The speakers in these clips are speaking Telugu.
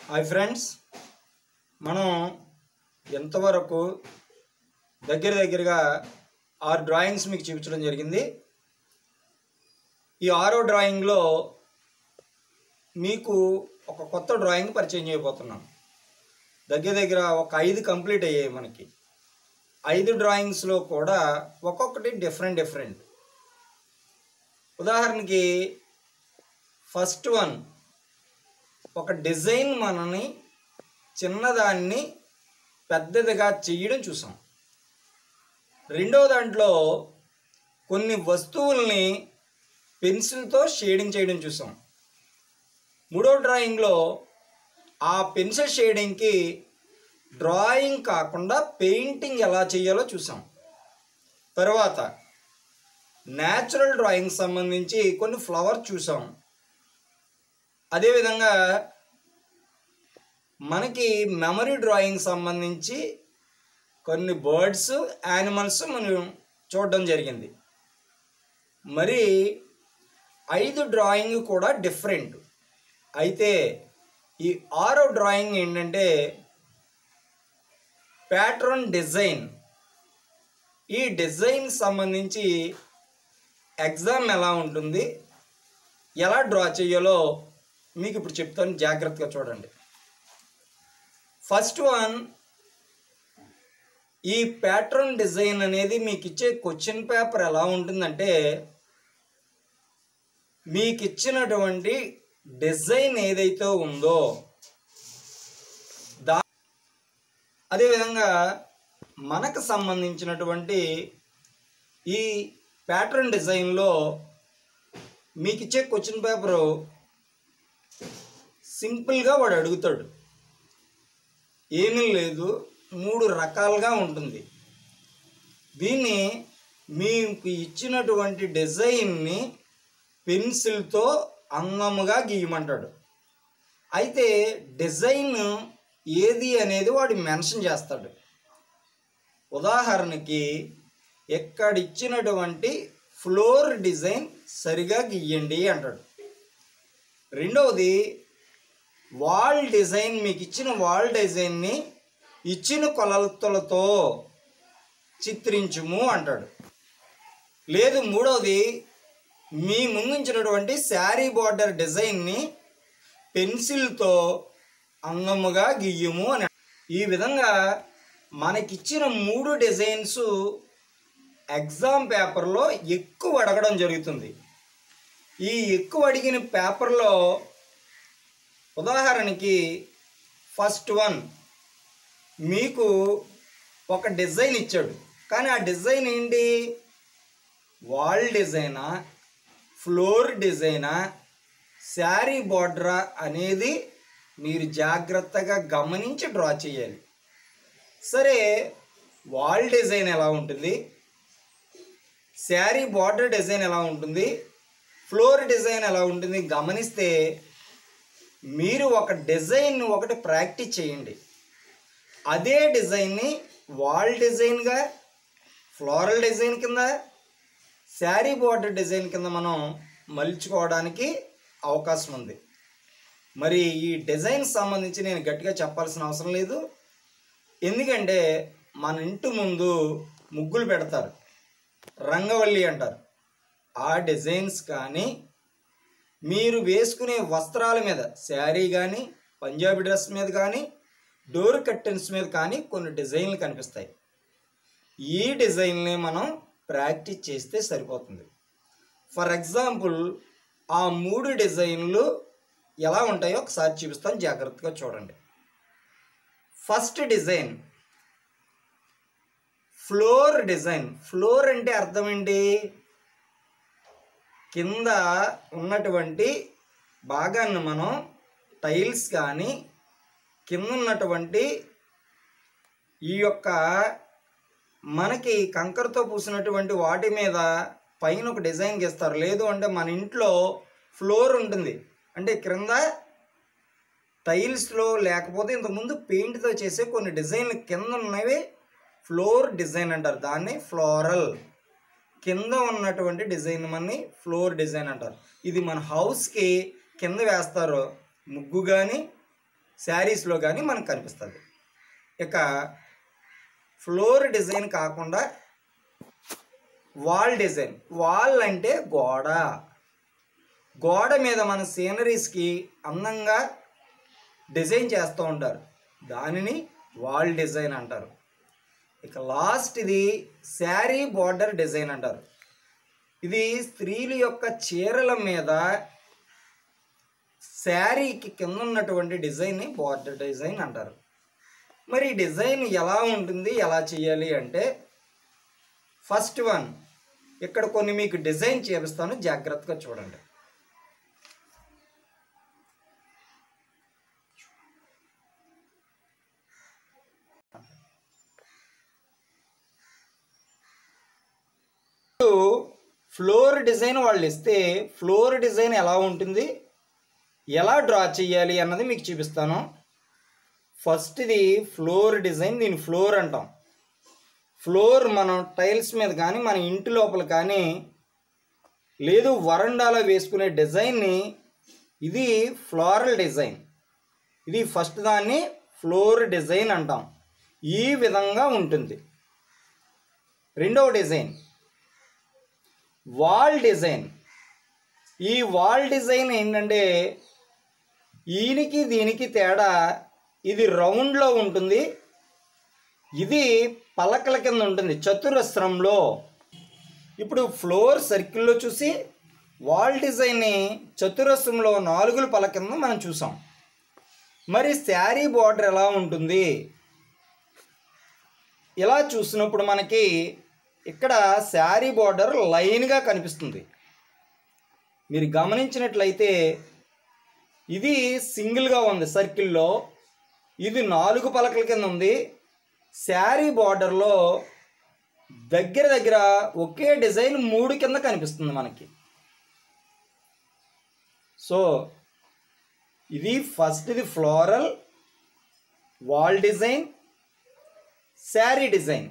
హాయ్ ఫ్రెండ్స్ మనం ఎంతవరకు దగ్గర దగ్గరగా ఆరు డ్రాయింగ్స్ మీకు చూపించడం జరిగింది ఈ ఆరో డ్రాయింగ్లో మీకు ఒక కొత్త డ్రాయింగ్ పరిచయం చేయబోతున్నాం దగ్గర దగ్గర ఒక ఐదు కంప్లీట్ అయ్యాయి మనకి ఐదు డ్రాయింగ్స్లో కూడా ఒక్కొక్కటి డిఫరెంట్ డిఫరెంట్ ఉదాహరణకి ఫస్ట్ వన్ ఒక డిజైన్ మనని చిన్నదాన్ని పెద్దదిగా చేయడం చూసాం రెండో దాంట్లో కొన్ని వస్తువుల్ని పెన్సిల్తో షేడింగ్ చేయడం చూసాం మూడో డ్రాయింగ్లో ఆ పెన్సిల్ షేడింగ్కి డ్రాయింగ్ కాకుండా పెయింటింగ్ ఎలా చేయాలో చూసాం తర్వాత న్యాచురల్ డ్రాయింగ్ సంబంధించి కొన్ని ఫ్లవర్ చూసాం అదేవిధంగా మనకి మెమరీ డ్రాయింగ్ సంబంధించి కొన్ని బర్డ్స్ యానిమల్స్ మనం చూడడం జరిగింది మరి ఐదు డ్రాయింగ్ కూడా డిఫరెంట్ అయితే ఈ ఆరో డ్రాయింగ్ ఏంటంటే ప్యాట్రన్ డిజైన్ ఈ డిజైన్ సంబంధించి ఎగ్జామ్ ఎలా ఉంటుంది ఎలా డ్రా చేయాలో మీకు ఇప్పుడు చెప్తాను జాగ్రత్తగా చూడండి ఫస్ట్ వన్ ఈ ప్యాట్రన్ డిజైన్ అనేది మీకు ఇచ్చే క్వశ్చన్ పేపర్ ఎలా ఉంటుందంటే మీకు ఇచ్చినటువంటి డిజైన్ ఏదైతే ఉందో దా అదేవిధంగా మనకు సంబంధించినటువంటి ఈ ప్యాటర్న్ డిజైన్లో మీకు ఇచ్చే క్వశ్చన్ పేపరు సింపుల్గా వాడు అడుగుతాడు ఏమీ లేదు మూడు రకాలుగా ఉంటుంది దీన్ని మీకు ఇచ్చినటువంటి డిజైన్ని పెన్సిల్తో అందంగా గీయమంటాడు అయితే డిజైన్ ఏది అనేది వాడు మెన్షన్ చేస్తాడు ఉదాహరణకి ఎక్కడ ఇచ్చినటువంటి ఫ్లోర్ డిజైన్ సరిగా గీయండి అంటాడు రెండవది వాల్ డిజైన్ మీకు ఇచ్చిన వాల్ డిజైన్ని ఇచ్చిన కొలతలతో చిత్రించుము అంటాడు లేదు మూడవది మీ ముందుంచినటువంటి శారీ బార్డర్ డిజైన్ని పెన్సిల్తో అందముగా గీయము అని ఈ విధంగా మనకిచ్చిన మూడు డిజైన్స్ ఎగ్జామ్ పేపర్లో ఎక్కువ అడగడం జరుగుతుంది ఈ ఎక్కువ అడిగిన పేపర్లో ఉదాహరణకి ఫస్ట్ వన్ మీకు ఒక డిజైన్ ఇచ్చాడు కానీ ఆ డిజైన్ ఏంటి వాల్ డిజైనా ఫ్లోర్ డిజైనా శారీ బార్డరా అనేది మీరు జాగ్రత్తగా గమనించి డ్రా చేయాలి సరే వాల్ డిజైన్ ఎలా ఉంటుంది శారీ బార్డర్ డిజైన్ ఎలా ఉంటుంది ఫ్లోర్ డిజైన్ ఎలా ఉంటుంది గమనిస్తే మీరు ఒక డిజైన్ ఒకటి ప్రాక్టీస్ చేయండి అదే డిజైన్ని వాల్ డిజైన్గా ఫ్లోరల్ డిజైన్ కింద శారీ బార్డర్ డిజైన్ కింద మనం మలుచుకోవడానికి అవకాశం ఉంది మరి ఈ డిజైన్ సంబంధించి నేను గట్టిగా చెప్పాల్సిన అవసరం లేదు ఎందుకంటే మన ఇంటి ముందు ముగ్గులు పెడతారు రంగవల్లి అంటారు ఆ డిజైన్స్ కానీ మీరు వేసుకునే వస్త్రాల మీద శారీ కానీ పంజాబీ డ్రెస్ మీద కానీ డోర్ కర్టెన్స్ మీద కానీ కొన్ని డిజైన్లు కనిపిస్తాయి ఈ డిజైన్ని మనం ప్రాక్టీస్ చేస్తే సరిపోతుంది ఫర్ ఎగ్జాంపుల్ ఆ మూడు డిజైన్లు ఎలా ఉంటాయో ఒకసారి చూపిస్తాను జాగ్రత్తగా చూడండి first design floor design floor అంటే అర్థం ఏంటి కింద ఉన్నటువంటి భాగాన్ని మనం టైల్స్ కానీ కింద ఉన్నటువంటి ఈ యొక్క మనకి కంకరతో పూసినటువంటి వాటి మీద పైన ఒక డిజైన్ గీస్తారు లేదు అంటే మన ఇంట్లో ఫ్లోర్ ఉంటుంది అంటే క్రింద టైల్స్లో లేకపోతే ఇంతకుముందు పెయింట్తో చేసే కొన్ని డిజైన్లు కింద ఉన్నవి ఫ్లోర్ డిజైన్ అంటారు దాన్ని ఫ్లోరల్ కింద ఉన్నటువంటి డిజైన్ మన్ని ఫ్లోర్ డిజైన్ అంటారు ఇది మన హౌస్కి కింద వేస్తారు ముగ్గు కానీ శారీస్లో కానీ మనకు కనిపిస్తుంది ఇక ఫ్లోర్ డిజైన్ కాకుండా వాల్ డిజైన్ వాల్ అంటే గోడ గోడ మీద మన సీనరీస్కి అందంగా డిజైన్ చేస్తూ ఉంటారు దానిని వాల్ డిజైన్ అంటారు ఇక లాస్ట్ ఇది శారీ బార్డర్ డిజైన్ అంటారు ఇది స్త్రీల యొక్క చీరల మీద శారీకి కింద ఉన్నటువంటి డిజైన్ని బార్డర్ డిజైన్ అంటారు మరి ఈ డిజైన్ ఎలా ఉంటుంది ఎలా చేయాలి అంటే ఫస్ట్ వన్ ఇక్కడ కొన్ని మీకు డిజైన్ చేపిస్తాను జాగ్రత్తగా చూడండి ఫ్లోర్ డిజైన్ వాళ్ళు ఇస్తే ఫ్లోర్ డిజైన్ ఎలా ఉంటుంది ఎలా డ్రా చేయాలి అన్నది మీకు చూపిస్తాను ఫస్ట్ ఇది ఫ్లోర్ డిజైన్ దీని ఫ్లోర్ అంటాం ఫ్లోర్ మనం టైల్స్ మీద కానీ మన ఇంటి లోపల కానీ లేదు వరండాలో వేసుకునే డిజైన్ని ఇది ఫ్లోరల్ డిజైన్ ఇది ఫస్ట్ దాన్ని ఫ్లోర్ డిజైన్ అంటాం ఈ విధంగా ఉంటుంది రెండవ డిజైన్ వాల్ డిజైన్ ఈ వాల్ డిజైన్ ఏంటంటే ఈయనకి దీనికి తేడా ఇది రౌండ్లో ఉంటుంది ఇది పలకల కింద ఉంటుంది చతురస్రంలో ఇప్పుడు ఫ్లోర్ సర్కిల్లో చూసి వాల్ డిజైన్ని చతురస్రంలో నాలుగుల పల కింద మనం చూసాం మరి శారీ బార్డర్ ఎలా ఉంటుంది ఇలా చూసినప్పుడు మనకి ఇక్కడ శారీ బార్డర్ లైన్గా కనిపిస్తుంది మీరు గమనించినట్లయితే ఇది సింగిల్గా ఉంది సర్కిల్లో ఇది నాలుగు పలకల కింద ఉంది శారీ బార్డర్లో దగ్గర దగ్గర ఒకే డిజైన్ మూడు కింద కనిపిస్తుంది మనకి సో ఇది ఫస్ట్ ఇది floral wall design sari design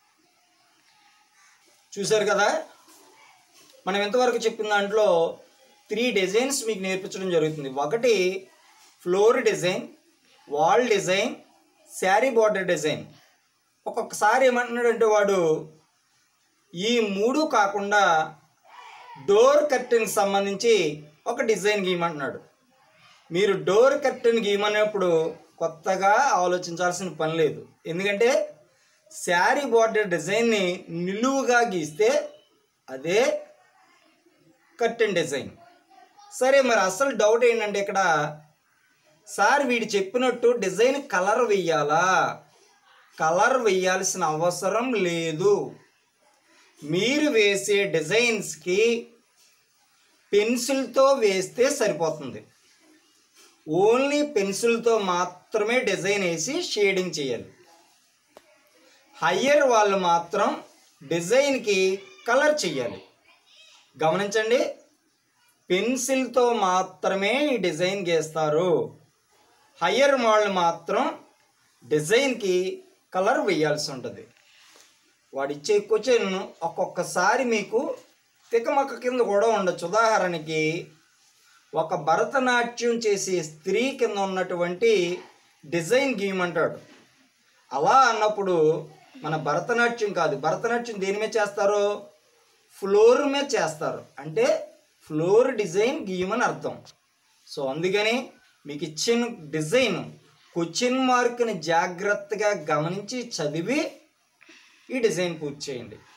చూశారు కదా మనం ఎంతవరకు చెప్పిన దాంట్లో త్రీ డిజైన్స్ మీకు నేర్పించడం జరుగుతుంది ఒకటి floor design wall design sari border design ఒక్కొక్కసారి ఏమంటున్నాడంటే వాడు ఈ మూడు కాకుండా డోర్ కర్టెన్కి సంబంధించి ఒక డిజైన్ గీయమంటున్నాడు మీరు డోర్ కర్టెన్ గీయమన్నప్పుడు కొత్తగా ఆలోచించాల్సిన పని లేదు ఎందుకంటే శారీ బార్డర్ డిజైన్ని నిలువుగా గీస్తే అదే కర్టెన్ డిజైన్ సరే మరి అసలు డౌట్ ఏంటంటే ఇక్కడ సార్ వీడు చెప్పినట్టు డిజైన్ కలర్ వెయ్యాలా కలర్ వేయాల్సిన అవసరం లేదు మీరు వేసే డిజైన్స్కి పెన్సిల్తో వేస్తే సరిపోతుంది ఓన్లీ పెన్సిల్తో మాత్రమే డిజైన్ వేసి షేడింగ్ చేయాలి హయ్యర్ వాళ్ళు మాత్రం డిజైన్కి కలర్ చేయాలి గమనించండి పెన్సిల్తో మాత్రమే ఈ డిజైన్ గీస్తారు హయ్యర్ వాళ్ళు మాత్రం డిజైన్కి కలర్ వేయాల్సి ఉంటుంది వాడిచ్చే క్వశ్చన్ ఒక్కొక్కసారి మీకు తికమక కింద కూడా ఉండొచ్చు ఉదాహరణకి ఒక భరతనాట్యం చేసే స్త్రీ కింద ఉన్నటువంటి డిజైన్ గీయమంటాడు అలా అన్నప్పుడు మన భరతనాట్యం కాదు భరతనాట్యం దేని మీద చేస్తారు ఫ్లోర్ మీద చేస్తారు అంటే ఫ్లోర్ డిజైన్ గీయమని అర్థం సో అందుకని మీకు ఇచ్చిన డిజైన్ క్వశ్చన్ మార్క్ని జాగ్రత్తగా గమనించి చదివి ఈ డిజైన్ పూర్తి చేయండి